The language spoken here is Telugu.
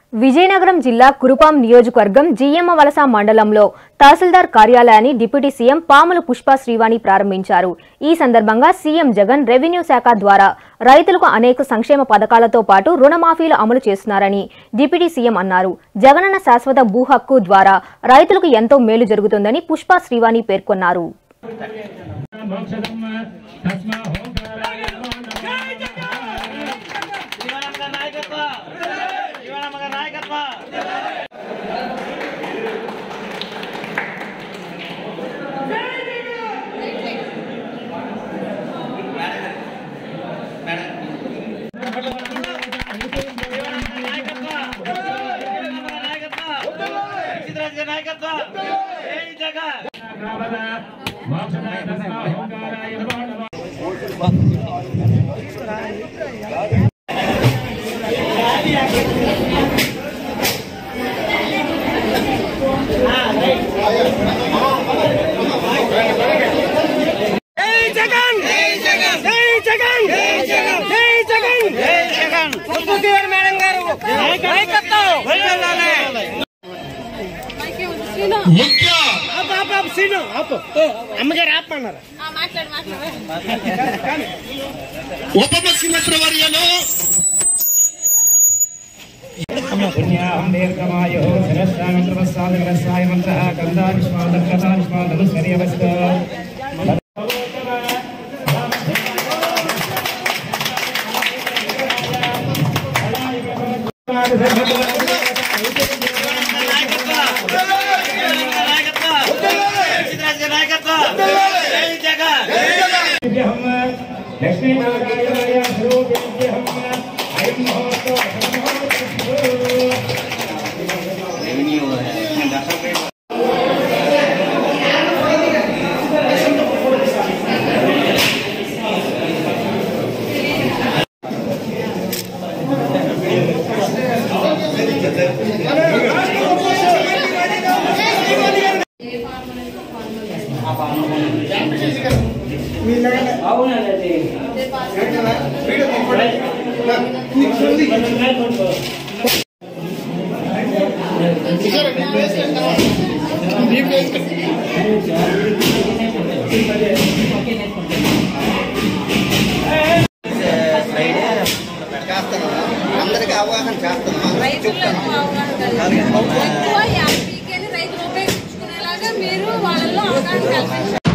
విజయనగరం జిల్లా కురుపాం నియోజకవర్గం జియ్యమ్మ వలస మండలంలో తహసీల్దార్ కార్యాలయాన్ని డిప్యూటీ సీఎం పాముల పుష్ప శ్రీవాణి ప్రారంభించారు ఈ సందర్భంగా సీఎం జగన్ రెవెన్యూ శాఖ ద్వారా రైతులకు అనేక సంక్షేమ పథకాలతో పాటు రుణమాఫీలు అమలు చేస్తున్నారని డిప్యూటీ సీఎం అన్నారు జగనన్న శాశ్వత భూ హక్కు ద్వారా రైతులకు ఎంతో మేలు జరుగుతుందని పుష్ప శ్రీవాణి పేర్కొన్నారు మోక్షదం తస్మా హోంకారాయ నమో నమః శివనమ్మగ నాయకత్వ శివనమ్మగ నాయకత్వ శివనమ్మగ నాయకత్వ శివనమ్మగ నాయకత్వ సిద్ధరాజు నాయకత్వ జై జగన్ రావణ మోక్షదాయ తస్మా హోంకారాయ నమో నమః జై జగన్ జై జగన్ జై జగన్ జై జగన్ జై జగన్ జై జగన్ సుబ్బుదేవర్ మేడం గారు నాయకత్వం వెళ్ళాలి ముఖ్య ఆపు ఆపు ఆపు సీను ఆపు ఓ, అమ్మగారు ఆపమన్నారు మాట్లాడు మాట్లాడు ఉప ముఖ్యమంత్రి వర్యలు పుణ్యాహం దీర్ఘమాయో శిరస్సామిత్రవస్సాదగ్రస్సాయ మంత్రః కందావిష్మాదగ్రతావిష్మాదనుసర్యవస్త జై జగన్ లక్ష్మీనారాయణాయ స్వరూపిభ్యహం అయం మహోత్సవ అందరికీ అవగాహన చేస్తున్నాం రైతులకు అవగాహన కలిగింది. ఎక్కువ యాభైకి రైతులు ఉపయోగించుకునేలాగా మీరు వాళ్ళలో అవగాహన కల్పించాలి